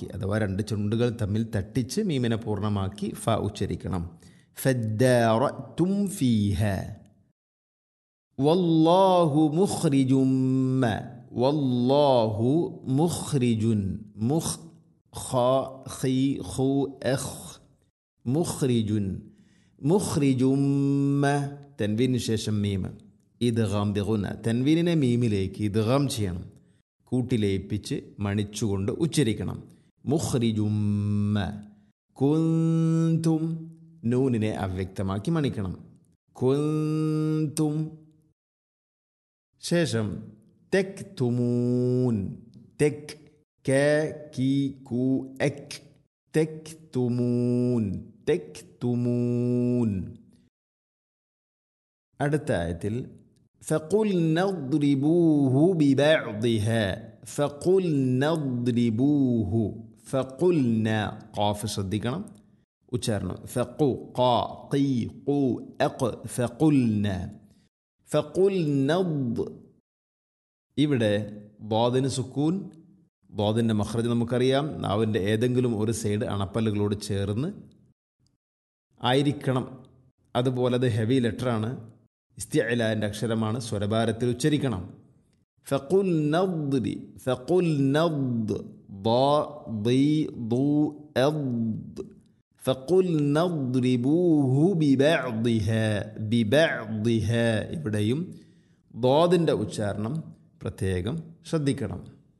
പൂർണ്ണമാക്കി അഥവാ രണ്ട് ചുണ്ടുകൾ തമ്മിൽ തട്ടിച്ച് മീമിനെ പൂർണ്ണമാക്കി ഫ ഉച്ചരിക്കണം ഫദ്ദാറത്തും ഫീഹ വല്ലാഹു മുഖ്രിജും മ വല്ലാഹു മുഖ്രിജുൻ മുഖ് ഖ ഖി ഖു എഖ് മുഖ്രിജുൻ മുഖ്രിജും മ തൻവീനു ശേഷം മീമ് ഇദ്ഗാം ബിഗുന തൻവീനിനെ മീമിലേക്ക് ഇദ്ഗാം ചെയ്യണം കൂട്ടിലേപ്പിച്ച് മണിച്ചുകൊണ്ട് ഉച്ചരിക്കണം മുഖ്രിജുമ്മ കുന്തും നൂനിനെ അവ്യക്തമാക്കി മണിക്കണം കുന്തും ശേഷം തെക് തുമൂൻ തെക് കെ കി കു എക് തെക് തുമൂൻ തെക് തുമൂൻ അടുത്ത ആയത്തിൽ فقلنا اضربوه ببعضها فقلنا اضربوه فقلنا قاف ശ്രദ്ധിക്കണം ഉച്ചാരണം ഫഖു ഖാ ഖീ ഖു അഖ് ഫഖുൽന ഫഖുൽനദ് ഇവിടെ ബോദിന് സുക്കൂൻ ബോദിൻ്റെ മഹ്റജ് നമുക്കറിയാം നാവിൻ്റെ ഏതെങ്കിലും ഒരു സൈഡ് അണപ്പല്ലുകളോട് ചേർന്ന് ആയിരിക്കണം അതുപോലെ അത് ഹെവി ലെറ്ററാണ് ഇസ്തിഅലാൻ്റെ അക്ഷരമാണ് സ്വരഭാരത്തിൽ ഉച്ചരിക്കണം ഫഖുൽ നദ്രി ഫഖുൽ നദ് ഫഖുൽ നദ്രിബൂഹു ബിബഅദിഹ ബിബഅദിഹ ഇവിടെയും ദോദിൻ്റെ ഉച്ചാരണം പ്രത്യേകം ശ്രദ്ധിക്കണം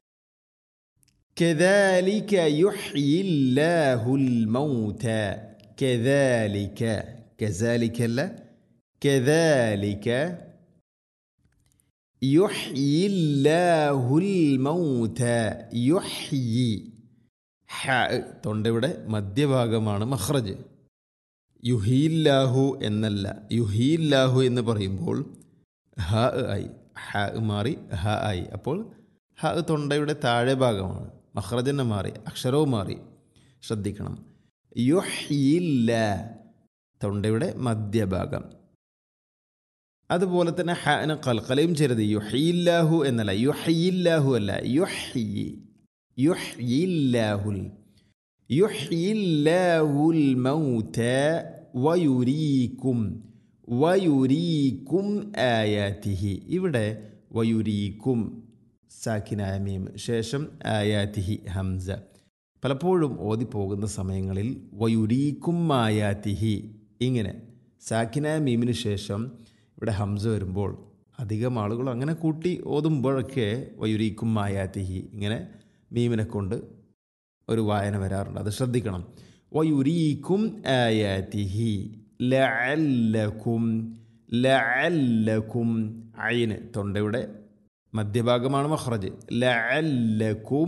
كذلك يحيي الله الموتى كذلك كذلك لا كذلك يحيي الله الموتى يحيي ഹ തൊണ്ടയുടെ മധ്യഭാഗമാണ് മഹ്റജ് യുഹീല്ലാഹു എന്നല്ല യുഹീല്ലാഹു എന്ന് പറയുമ്പോൾ ഹ ആയി ഹ മാറി ഹ ആയി അപ്പോൾ ഹ തൊണ്ടയുടെ താഴെ ഭാഗമാണ് മഹ്റജന്നെ മാറി അക്ഷരവും മാറി ശ്രദ്ധിക്കണം യുഹീല്ല തൊണ്ടയുടെ മധ്യഭാഗം അതുപോലെ തന്നെ ഹന കൽക്കലയും ചെയ്തത് യുഹയില്ലാഹു എന്നല്ല യുഹയില്ലാഹു അല്ല യുഹി യുഹയില്ലാഹുൽ യുഹയില്ലാഹുൽ മൗത വയുരീക്കും വയുരീക്കും ആയാതിഹി ഇവിടെ വയുരീക്കും സാക്കിനായ മീം ശേഷം ആയാതിഹി ഹംസ പലപ്പോഴും ഓതിപ്പോകുന്ന സമയങ്ങളിൽ വയുരീക്കും ആയാതിഹി ഇങ്ങനെ സാക്കിനായ മീമിന് ശേഷം ഇവിടെ ഹംസ വരുമ്പോൾ അധികം ആളുകൾ അങ്ങനെ കൂട്ടി ഓതുമ്പോഴൊക്കെ വയുരീക്കും മായാത്തിഹി ഇങ്ങനെ മീമിനെ കൊണ്ട് ഒരു വായന വരാറുണ്ട് അത് ശ്രദ്ധിക്കണം വയുരീക്കും ആയാത്തിഹി ലഅല്ലക്കും ലഅല്ലക്കും അയിന് തൊണ്ടയുടെ മധ്യഭാഗമാണ് മഹ്റജ് ലഅല്ലക്കും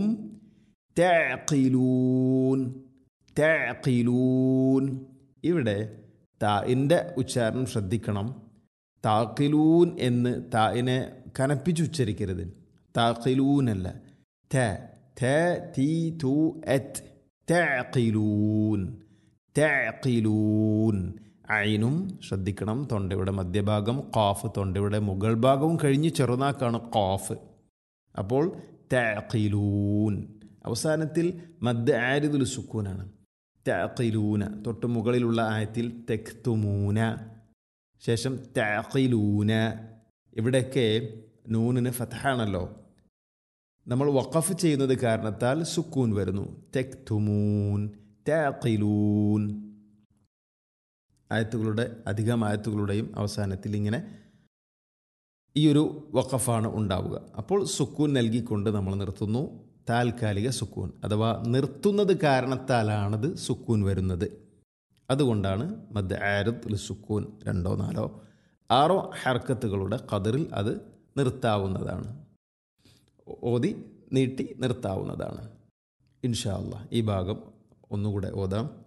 തഅഖിലൂൻ തഅഖിലൂൻ ഇവിടെ താഇൻ്റെ ഉച്ചാരണം ശ്രദ്ധിക്കണം താക്കിലൂൻ എന്ന് തായിനെ കനപ്പിച്ചുച്ചരിക്കരുത് താക്കിലൂനല്ല ത ത തീ തു എറ്റ് തഅഖിലൂൻ തഅഖിലൂൻ ഐനും ശ്രദ്ധിക്കണം തൊണ്ടയുടെ മധ്യഭാഗം ഖാഫ് തൊണ്ടയുടെ മുകൾ ഭാഗവും കഴിഞ്ഞ് ചെറുനാക്കാണ് ഖാഫ് അപ്പോൾ തഅഖിലൂൻ അവസാനത്തിൽ മദ് ആരിദുൽ സുക്കൂനാണ് തഅഖിലൂന തൊട്ട് മുകളിലുള്ള ആയത്തിൽ തെക്തുമൂന ശേഷം തഅഖിലൂന ഇവിടെയൊക്കെ നൂനിന് ഫതഹാണല്ലോ നമ്മൾ വഖഫ് ചെയ്യുന്നത് കാരണത്താൽ സുക്കൂൻ വരുന്നു തെക്തുമൂൻ തഅഖിലൂൻ ആയത്തുകളുടെ അധികം ആയത്തുകളുടെയും അവസാനത്തിൽ ഇങ്ങനെ ഈ ഒരു വഖഫാണ് ഉണ്ടാവുക അപ്പോൾ സുക്കൂൻ നൽകിക്കൊണ്ട് നമ്മൾ നിർത്തുന്നു താൽക്കാലിക സുക്കൂൻ അഥവാ നിർത്തുന്നത് കാരണത്താലാണത് സുക്കൂൻ വരുന്നത് അതുകൊണ്ടാണ് മദ് ആരദ് സുക്കൂൻ രണ്ടോ നാലോ ആറോ ഹർക്കത്തുകളുടെ കതിറിൽ അത് നിർത്താവുന്നതാണ് ഓതി നീട്ടി നിർത്താവുന്നതാണ് ഇൻഷാ അല്ലാ ഈ ഭാഗം ഒന്നുകൂടെ ഓതാം